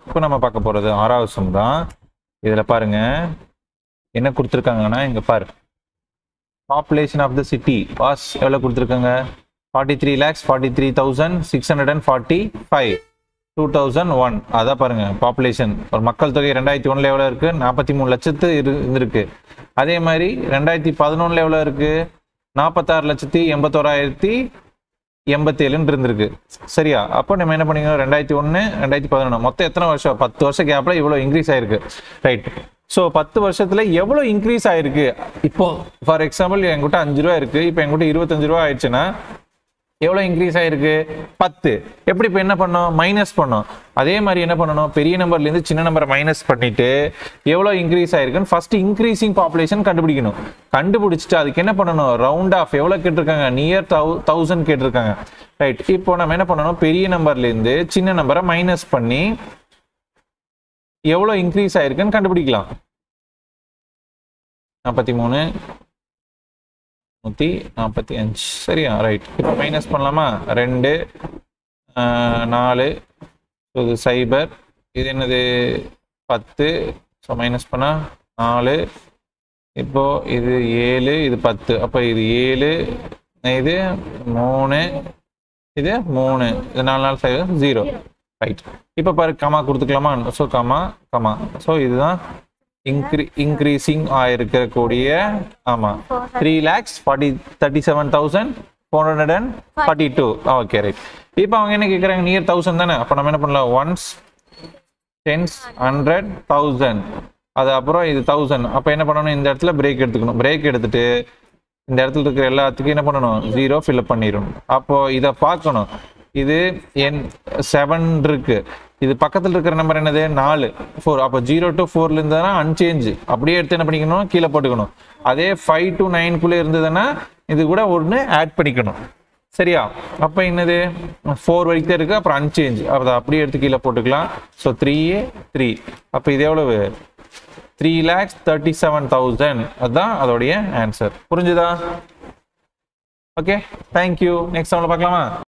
இப்போ நம்ம பார்க்க போகிறது ஆறாவது சம் தான் இதில் பாருங்க என்ன கொடுத்துருக்காங்கன்னா இங்கே பாரு population of the city was எவ்வளோ கொடுத்துருக்காங்க forty three lakhs forty three thousand six hundred and forty five two thousand one அதான் பாருங்க பாப்புலேஷன் ஒரு மக்கள் தொகை ரெண்டாயிரத்தி ஒன்றில் எவ்வளோ இருக்குது நாற்பத்தி மூணு லட்சத்து இரு இருந்திருக்கு அதே மாதிரி ரெண்டாயிரத்தி பதினொன்றில் எவ்வளோ இருக்குது நாற்பத்தாறு லட்சத்தி எண்பத்தோராயிரத்தி எண்பத்தேழுன்னு இருந்திருக்கு சரியா அப்போ நம்ம என்ன பண்ணிக்கணும் ரெண்டாயிரத்தி ஒன்று ரெண்டாயிரத்தி பதினொன்று மொத்தம் எத்தனை வருஷம் பத்து வருஷம் கேப்பில் இவ்வளோ இன்க்ரீஸ் ஆயிருக்கு ரைட் ஸோ பத்து வருஷத்துல எவ்வளோ இன்க்ரீஸ் ஆயிருக்கு இப்போ ஃபார் எக்ஸாம்பிள் என்கிட்ட அஞ்சு ரூபா இருக்கு இப்போ என்கிட்ட இருபத்தஞ்சு ரூபா ஆயிடுச்சுன்னா எவ்வளோ இன்க்ரீஸ் ஆயிருக்கு பத்து எப்படி இப்போ என்ன பண்ணோம் மைனஸ் பண்ணோம் அதே மாதிரி என்ன பண்ணணும் பெரிய நம்பர்லேருந்து சின்ன நம்பரை மைனஸ் பண்ணிட்டு எவ்வளோ இன்க்ரீஸ் ஆயிருக்குன்னு ஃபர்ஸ்ட் இன்க்ரீசிங் பாப்புலேஷன் கண்டுபிடிக்கணும் கண்டுபிடிச்சிட்டு அதுக்கு என்ன பண்ணணும் ரவுண்ட் ஆஃப் எவ்வளோ கேட்டிருக்காங்க நியர் தௌ தௌசண்ட் கேட்டிருக்காங்க ரைட் இப்போ நம்ம என்ன பண்ணணும் பெரிய நம்பர்லேருந்து சின்ன நம்பரை மைனஸ் பண்ணி எவ்வளோ இன்க்ரீஸ் ஆயிருக்குன்னு கண்டுபிடிக்கலாம் நாற்பத்தி மூணு நூற்றி நாற்பத்தி அஞ்சு சரியா ரைட் இப்போ மைனஸ் பண்ணலாமா ரெண்டு ஆஹ், நாலு So, இது சைபர் இது என்னது பத்து ஸோ மைனஸ் பண்ணால் நாலு இப்போ இது ஏழு இது பத்து அப்போ இது ஏழு இது மூணு இது மூணு இது நாலு நாலு ஃபைவ் ஜீரோ ரைட் இப்போ பாரு கமா கொடுத்துக்கலாமா ஸோ கமா கமா ஸோ இதுதான் இன்க்ரீ இன்க்ரீசிங் ஆயிருக்கக்கூடிய ஆமாம் three lakhs forty thirty seven thousand four hundred and forty two okay right இப்போ அவங்க என்ன கேட்குறாங்க நியர் தௌசண்ட் தானே அப்போ நம்ம என்ன பண்ணலாம் ஒன்ஸ் டென்ஸ் ஹண்ட்ரட் தௌசண்ட் அது அப்புறம் இது தௌசண்ட் அப்போ என்ன பண்ணணும் இந்த இடத்துல பிரேக் எடுத்துக்கணும் பிரேக் எடுத்துட்டு இந்த இடத்துல இருக்கிற எல்லாத்துக்கும் என்ன பண்ணணும் ஜீரோ ஃபில்அப் பண்ணிடணும் அப்போ இதை பார்க்கணும் இது என் செவன் இருக்கு இது பக்கத்தில் இருக்கிற நம்பர் என்னது நாலு ஃபோர் அப்போ ஜீரோ டு ஃபோர்ல இருந்ததுன்னா அன்சேஞ்ச் அப்படியே எடுத்து என்ன பண்ணிக்கணும் கீழே போட்டுக்கணும் அதே ஃபைவ் டு நைன்குள்ளே இருந்ததுன்னா இது கூட ஒன்று ஆட் பண்ணிக்கணும் சரியா அப்போ என்னது ஃபோர் வரைக்கும் தான் இருக்கு அப்புறம் அன்சேஞ்ச் அதை அப்படியே எடுத்து கீழே போட்டுக்கலாம் ஸோ த்ரீ த்ரீ அப்போ இது எவ்வளவு three lakhs thirty seven thousand அதுதான் அதோடைய ஆன்சர் புரிஞ்சுதா ஓகே தேங்க்யூ நெக்ஸ்ட் அவங்கள பார்க்கலாமா